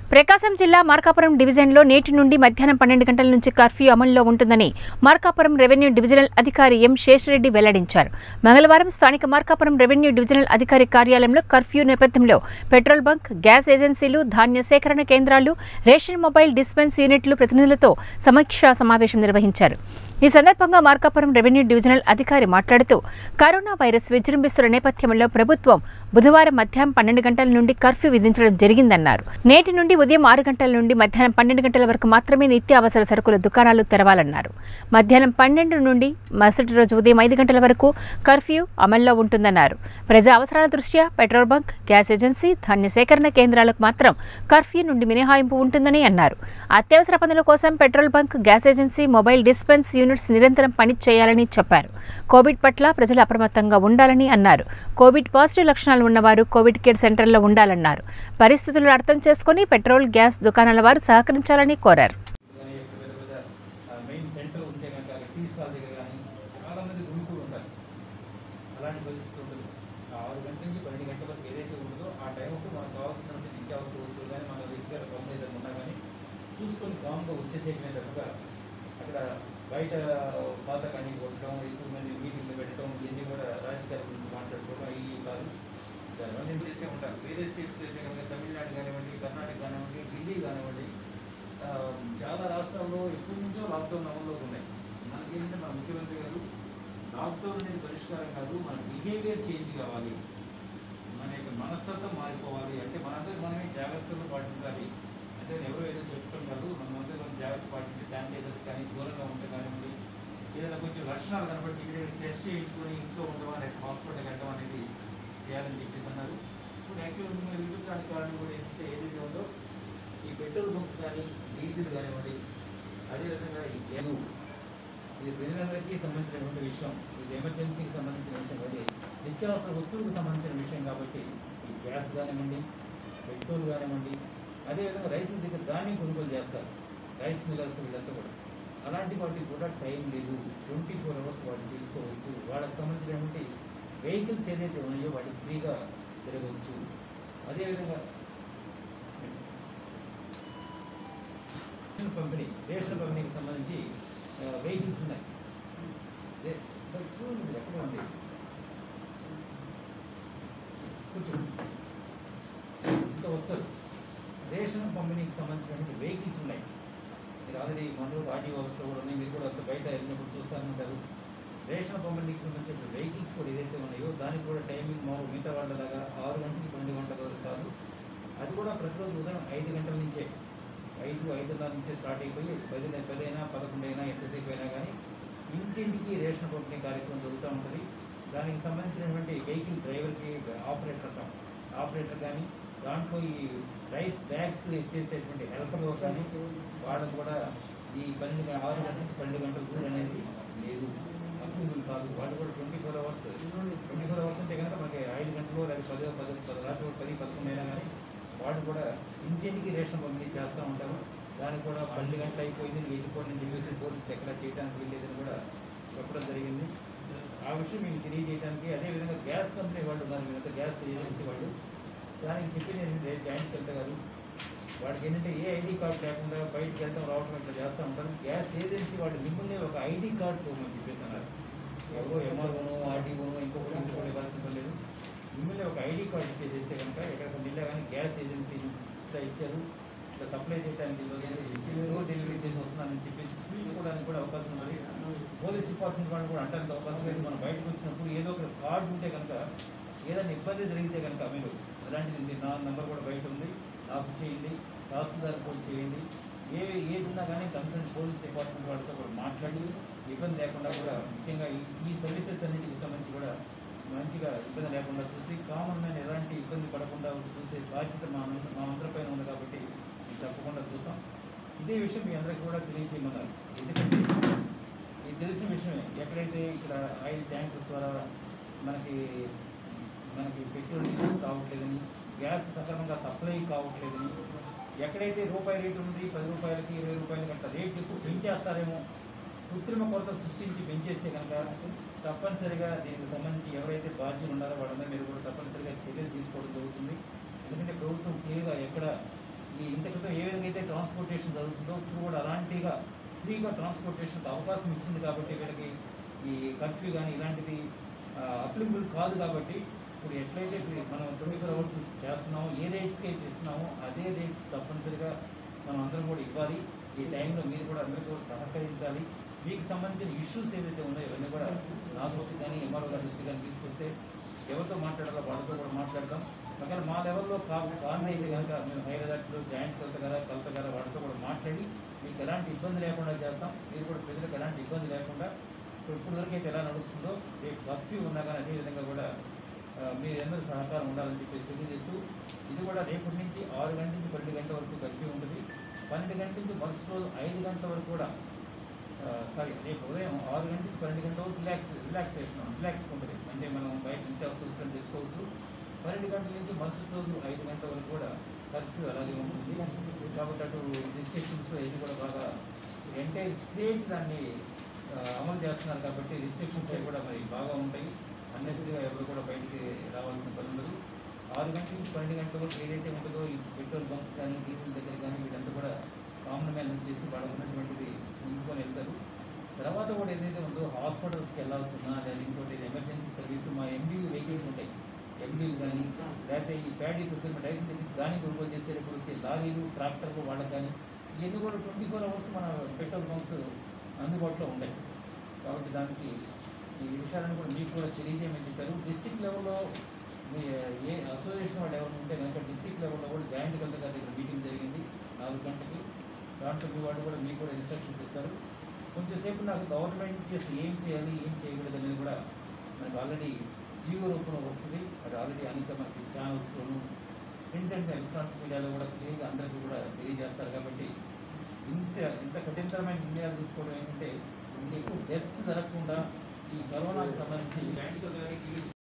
ప్రకాశం జిల్లా మార్కాపురం డివిజన్లో నేటి నుండి మధ్యాహ్నం పన్నెండు గంటల నుంచి కర్ఫ్యూ అమల్లో ఉంటుందని మార్కాపురం రెవెన్యూ డివిజనల్ అధికారి ఎం శేషరెడ్డి వెల్లడించారు మంగళవారం స్థానిక మార్కాపురం రెవెన్యూ డివిజనల్ అధికారి కార్యాలయంలో కర్ఫ్యూ నేపథ్యంలో పెట్రోల్ బంక్ గ్యాస్ ఏజెన్సీలు ధాన్య సేకరణ కేంద్రాలు రేషన్ మొబైల్ డిస్పెన్స్ యూనిట్లు ప్రతినిధులతో సమీక్షా సమావేశం నిర్వహించారు ఈ సందర్భంగా మార్కాపురం రెవెన్యూ డివిజనల్ అధికారి మాట్లాడుతూ కరోనా వైరస్ విజృంభిస్తున్న నేపథ్యంలో ప్రభుత్వం బుధవారం మధ్యాహ్నం పన్నెండు గంటల నుండి కర్ఫ్యూ విధించడం జరిగిందన్నారు నేటి నుండి ఉదయం ఆరు గంటల నుండి మధ్యాహ్నం పన్నెండు గంటల వరకు మాత్రమే నిత్యావసర సరుకుల దుకాణాలు తెరవాలన్నారు మధ్యాహ్నం పన్నెండు నుండి మరుసటి రోజు ఉదయం ఐదు గంటల వరకు కర్ఫ్యూ అమల్లో ఉంటుందన్నారు ప్రజా అవసరాల దృష్ట్యా పెట్రోల్ బంక్ గ్యాస్ ఏజెన్సీ ధాన్య సేకరణ కేంద్రాలకు మాత్రం కర్ఫ్యూ నుండి మినహాయింపు ఉంటుందని అన్నారు అత్యవసర పనుల కోసం petrol bunk gas agency mobile dispense units నిరంతరం పని చేయాలని చెప్పారు కోవిడ్ పట్ల ప్రజలు అప్రమత్తంగా ఉండాలని అన్నారు కోవిడ్ పాజిటివ్ లక్షణాలు ఉన్నవారు కోవిడ్ కేర్ సెంటర్లో ఉండాలన్నారు పరిస్థితులను అర్థం చేసుకుని పెట్రోల్ గ్యాస్ దుకాణాల వారు సహకరించాలని కోరారు కానీ ఎక్కడ పెద్ద పెద్ద ఆ, మెయిన్ సెంటర్ ఉంటే కనుక టీ స్టాల్ దగ్గర కానీ చాలా మంది గుమికూడి ఉంటారు అలాంటి పరిస్థితి ఉంటుంది ఆ ఆరు గంటల నుంచి పన్నెండు గంటల వరకు ఏదైతే ఉంటుందో ఆ టైంకు మనకు కావాల్సిన నిత్యావసర వస్తువులు కానీ మన వ్యక్తిగత పనులు ఏదైనా ఉన్నా కానీ చూసుకొని కామ్గా వచ్చేసేయటమే తప్ప అక్కడ బయట పాత కానీ కొట్టడం ఎక్కువ మంది మీటింగ్లు పెట్టడం ఇవన్నీ కూడా రాజకీయాల గురించి మాట్లాడుకోవడం అవి కాదు దానివల్ల నేను చేసే ఉంటారు వేరే స్టేట్స్లో అయితే కనుక తమిళనాడు కానివ్వండి కర్ణాటక కానివ్వండి ఢిల్లీ కానివ్వండి ఆ, చాలా రాష్ట్రాల్లో ఎప్పటి నుంచో లాక్డౌన్ అమల్లో ఉన్నాయి మనకి ఏంటంటే మన ముఖ్యమంత్రి గారు లాక్డౌన్ అనేది పరిష్కారం కాదు మన బిహేవియర్ చేంజ్ కావాలి మన యొక్క మనస్తత్వం మారిపోవాలి అంటే మనందరూ మనమే జాగ్రత్తలు పాటించాలి అంటే ఎవరో ఏదో చెప్తాం కాదు మనమందరూ కొంచెం జాగ్రత్త పాటించి శానిటైజర్స్ కానీ దూరంగా ఉంటే కానివ్వండి ఏదైనా కొంచెం లక్షణాలు కనబట్టి ఇక్కడ టెస్ట్ చేయించుకొని ఇంట్లో ఉండడం లేకపోతే హాస్పిటల్కి వెళ్ళడం అనేది చేయాలని చెప్పేసి అన్నారు ఇప్పుడు యాక్చువల్ మీరు చూపించడానికి కారణం కూడా ఏంటంటే ఏదైతే ఉందో ఈ పెట్రోల్ బంక్స్ కానీ డీజిల్ కానివ్వండి అదేవిధంగా ఈ గ్యాస్ ఇది ప్రజలందరికీ సంబంధించినటువంటి విషయం ఇది ఎమర్జెన్సీకి సంబంధించిన విషయం అది నిత్యావసర వస్తువులకు సంబంధించిన విషయం కాబట్టి ఈ గ్యాస్ కానివ్వండి పెట్రోల్ కానివ్వండి అదేవిధంగా రైతుల దగ్గర ధాన్యం కొనుగోలు చేస్తారు రైస్ మిల్లర్స్ వీళ్ళంతా కూడా అలాంటి వాటికి కూడా టైం లేదు ట్వంటీ ఫోర్ అవర్స్ వాటిని తీసుకోవచ్చు వాళ్ళకి సంబంధించినటువంటి వెహికల్స్ ఏదైతే ఉన్నాయో వాటికి ఫ్రీగా తిరగవచ్చు అదేవిధంగా రేషన్ పంపిణీ రేషన్ పంపిణీకి సంబంధించి వెహికల్స్ ఉన్నాయి రే- మరి చూడండి మీరు ఎక్కడ ఉంది కూర్చోండి ఇంకా వస్తారు రేషన్ పంపిణీకి సంబంధించినటువంటి వెహికల్స్ ఉన్నాయి మీరు ఆల్రెడీ మనలో ఆర్టీ ఆఫీస్లో కూడా ఉన్నాయి మీరు కూడా అంత బయట వెళ్ళినప్పుడు చూస్తారంటారు రేషన్ పంపిణీకి సంబంధించిన వెహికల్స్ కూడా ఏదైతే ఉన్నాయో దానికి కూడా టైమింగ్ మా మిగతా వాళ్ళలాగా ఆరు గంటల నుంచి పన్నెండు గంటల వరకు కాదు అది కూడా ప్రతిరోజు ఉదయం ఐదు గంటల నుంచే ఐదు ఐదున్నర నుంచే స్టార్ట్ అయిపోయి పది పదైనా పదకొండు అయినా ఎంతసేపు అయినా కానీ ఇంటింటికి రేషన్ పంపిణీ కార్యక్రమం జరుగుతూ ఉంటుంది దానికి సంబంధించినటువంటి వెహికల్ డ్రైవర్కి ఆపరేటర్ అంటాం ఆపరేటర్ కానీ దాంట్లో ఈ రైస్ బ్యాగ్స్ ఎత్తేసేటువంటి హెల్పర్ కానీ వాళ్ళకు కూడా ఈ పన్నెండు గంట- ఆరు గంటల నుంచి పన్నెండు గంటల దూరం అనేది లేదు అప్రూవల్ కాదు వాళ్ళు కూడా twenty four hours twenty four hours అంటే కనుక మనకి ఐదు గంటలు లేదా పది పది పది రాత్రి పది పదకొండు అయినా కానీ వాళ్ళు కూడా ఇంటింటికి రేషన్ పంపిణీ చేస్తూ ఉంటారు దానికి కూడా పన్నెండు గంటలు అయిపోయింది నువ్వు వెళ్ళిపోండి అని చెప్పేసి పోలీసులు ఎక్కడ చేయడానికి వీల్లేదని కూడా చెప్పడం జరిగింది ఆ విషయం మీకు తెలియజేయడానికి అదేవిధంగా గ్యాస్ కంపెనీ వాళ్ళు ఉన్నారు మీరంతా గ్యాస్ ఏజెన్సీ వాళ్ళు దానికి చెప్పింది ఏంటంటే జాయింట్ కలెక్టర్ గారు వాడికి ఏంటంటే ఏ ఐడి కార్డు లేకుండా బయటకు వెళ్ళడం రావడం ఇట్లా చేస్తూ ఉంటారు గ్యాస్ ఏజెన్సీ వాళ్ళు మిమ్మల్ని ఒక ఐడి కార్డ్స్ ఇవ్వమని చెప్పేసి అన్నారు ఎవరో ఎంఆర్ఓనో ఆర్డీఓనో ఇంకొకటి ఇంకొకటి ఇవ్వాల్సిన లేదు మిమ్మల్ని ఒక ఐడి కార్డు ఇచ్చేసేస్తే కనుక ఎక్కడికి వెళ్ళా కానీ గ్యాస్ ఏజెన్సీ ఇట్లా ఇచ్చారు ఇట్లా సప్లై చేయడానికి డోర్ డెలివరీ చేసి వస్తున్నానని చెప్పేసి చూపించుకోవడానికి కూడా అవకాశం ఉంది పోలీస్ డిపార్ట్మెంట్ వాళ్ళు కూడా అంటానికి అవకాశం లేదు మనం బయటకు వచ్చినప్పుడు ఏదో ఒక కార్డు ఉంటే కనుక ఏదైనా ఇబ్బంది జరిగితే కనుక మీరు అలాంటిది ఉంది. నా నెంబర్ కూడా బయట ఉంది నాకు చేయండి తహసీల్దార్ కూడా చేయండి ఏ ఏది ఉన్నా కానీ కన్సర్న్ పోలీస్ డిపార్ట్మెంట్ వాళ్ళతో కూడా మాట్లాడి ఇబ్బంది లేకుండా కూడా ముఖ్యంగా ఈ ఈ సర్వీసెస్ అన్నిటికి సంబంధించి కూడా మంచిగా ఇబ్బంది లేకుండా చూసి కామన్ మ్యాన్ ఎలాంటి ఇబ్బంది పడకుండా చూసే బాధ్యత మా మన- మా అందరిపైన ఉంది కాబట్టి ఇది తప్పకుండా చూస్తాం ఇదే విషయం మీ అందరికీ కూడా తెలియజేయమన్నారు ఎందుకంటే ఇది తెలిసిన విషయమే ఎక్కడైతే ఇక్కడ ఆయిల్ ట్యాంకర్స్ ద్వారా మనకి మనకి పెట్రోల్ డీజిల్స్ రావట్లేదని గ్యాస్ సక్రమంగా సప్లై కావట్లేదని ఎక్కడైతే రూపాయి రేటు ఉంది పది రూపాయలకి ఇరవై రూపాయలకి అట్లా రేట్లు ఎక్కువ పెంచేస్తారేమో కృత్రిమ కొరత సృష్టించి పెంచేస్తే కనుక తప్పనిసరిగా దీనికి సంబంధించి ఎవరైతే బాధ్యులు ఉన్నారో వాళ్ళందరి మీద కూడా తప్పనిసరిగా చర్యలు తీసుకోవడం జరుగుతుంది ఎందుకంటే ప్రభుత్వం క్లియర్గా ఎక్కడ ఈ ఇంత క్రితం ఏ విధంగా అయితే ట్రాన్స్పోర్టేషన్ జరుగుతుందో ఇప్పుడు కూడా అలాంటిగా ఫ్రీగా ట్రాన్స్పోర్టేషన్కి అవకాశం ఇచ్చింది కాబట్టి వీళ్ళకి ఈ కర్ఫ్యూ కానీ ఇలాంటిది అప్లికబుల్ కాదు కాబట్టి ఇప్పుడు ఎట్లయితే ఇప్పుడు మనం ట్వంటీ ఫోర్ అవర్స్ చేస్తున్నామో ఏ రేట్స్కి అయితే ఇస్తున్నామో అదే రేట్స్ తప్పనిసరిగా మనం అందరం కూడా ఇవ్వాలి ఈ టైంలో మీరు కూడా అందరూ కూడా సహకరించాలి మీకు సంబంధించిన ఇష్యూస్ ఏదైతే ఉన్నాయో ఇవన్నీ కూడా నా దృష్టికి కానీ ఎంఆర్ఓ గారి దృష్టికి కానీ తీసుకొస్తే ఎవరితో మాట్లాడాలో వాళ్ళతో కూడా మాట్లాడతాం ఒకవేళ మా లెవెల్లో కా కాని అయితే కనుక మేము హైర్ అథారిటీలో జాయింట్ కలెక్టర్ గారా కలెక్టర్ గారా వాళ్ళతో కూడా మాట్లాడి మీకు ఎలాంటి ఇబ్బంది లేకుండా చేస్తాం మీరు కూడా ప్రజలకు ఎలాంటి ఇబ్బంది లేకుండా ఇప్పుడు ఇప్పుడు వరకు అయితే ఎలా నడుస్తుందో రేపు కర్ఫ్యూ ఉన్నా కానీ అదే విధంగా కూడా ఆ, మీరు అందరూ సహకారం ఉండాలని చెప్పేసి తెలియజేస్తూ ఇది కూడా రేపటి నుంచి ఆరు గంటల నుంచి పన్నెండు గంటల వరకు కర్ఫ్యూ ఉంటుంది పన్నెండు గంటల నుంచి మరుసటి రోజు ఐదు గంటల వరకు కూడా సారీ రేపు ఉదయం ఆరు గంటల నుంచి పన్నెండు గంటల వరకు రిలాక్స్ రిలాక్సేషన్ రిలాక్స్ ఉంటుంది అంటే మనం బయట నుంచి అవసరం తెచ్చుకోవచ్చు పన్నెండు గంటల నుంచి మరుసటి రోజు ఐదు గంటల వరకు కూడా కర్ఫ్యూ అలాగే ఉంటుంది కాబట్టి అటు రిస్ట్రిక్షన్స్ ఇది కూడా బాగా ఎంటైర్ స్టేట్ దాన్ని ఆ, అమలు చేస్తున్నారు కాబట్టి రిస్ట్రిక్షన్స్ అవి కూడా మరి బాగా ఉంటాయి అన్నెసరీగా ఎవరు కూడా బయటికి రావాల్సిన పని ఉండదు ఆరు గంటల నుంచి పన్నెండు గంటల వరకు ఏదైతే ఉంటుందో ఈ పెట్రోల్ బంక్స్ కానీ డీజిల్ దగ్గర కానీ వీళ్ళంతా కూడా కామన్ మ్యాన్ వచ్చేసి వాళ్ళు ఉన్నటువంటిది నింపుకొని వెళ్తారు తర్వాత కూడా ఏదైతే ఉందో హాస్పిటల్స్కి వెళ్ళాల్సి ఉన్నా లేదా ఇంకోటి ఎమర్జెన్సీ సర్వీస్ మా ఎండియూ వెహికల్స్ ఉంటాయి ఎండియూ కానీ లేకపోతే ఈ ప్యాడీ ప్రొక్యూర్మెంట్ రైతు దగ్గర దాన్ని కొనుగోలు చేసేటప్పుడు వచ్చే లారీలు ట్రాక్టర్లు వాళ్ళకి కానీ ఇవన్నీ కూడా ట్వంటీ ఫోర్ అవర్స్ మన పెట్రోల్ బంక్స్ అందుబాటులో ఉంటాయి కాబట్టి దానికి ఈ విషయాలను కూడా మీకు కూడా తెలియజేయమని చెప్పారు డిస్టిక్ లెవెల్లో మీ ఏ అసోసియేషన్ వాళ్ళు ఎవరు ఉంటే కనుక డిస్టిక్ లెవెల్లో కూడా జాయింట్ కలెక్టర్ గారి దగ్గర మీటింగ్ జరిగింది నాలుగు గంటలకి దాంట్లో మీ వాళ్ళు కూడా మీకు కూడా ఇన్స్ట్రక్షన్స్ ఇస్తారు కొంచెంసేపు నాకు గవర్నమెంట్ నుంచి అసలు ఏం చేయాలి ఏం చేయకూడదు అనేది కూడా మనకు ఆల్రెడీ జీవో రూపంలో వస్తుంది అది ఆల్రెడీ అనేక మనకి ఛానల్స్లోను ప్రింట్ అండ్ ఎలక్ట్రానిక్ మీడియాలో కూడా క్లియర్గా అందరికీ కూడా తెలియజేస్తారు కాబట్టి ఇంత ఇంత కఠినతరమైన నిర్ణయాలు తీసుకోవడం ఏంటంటే ఎక్కువ డెత్స్ జరగకుండా ఈ కరోనాకి సంబంధించి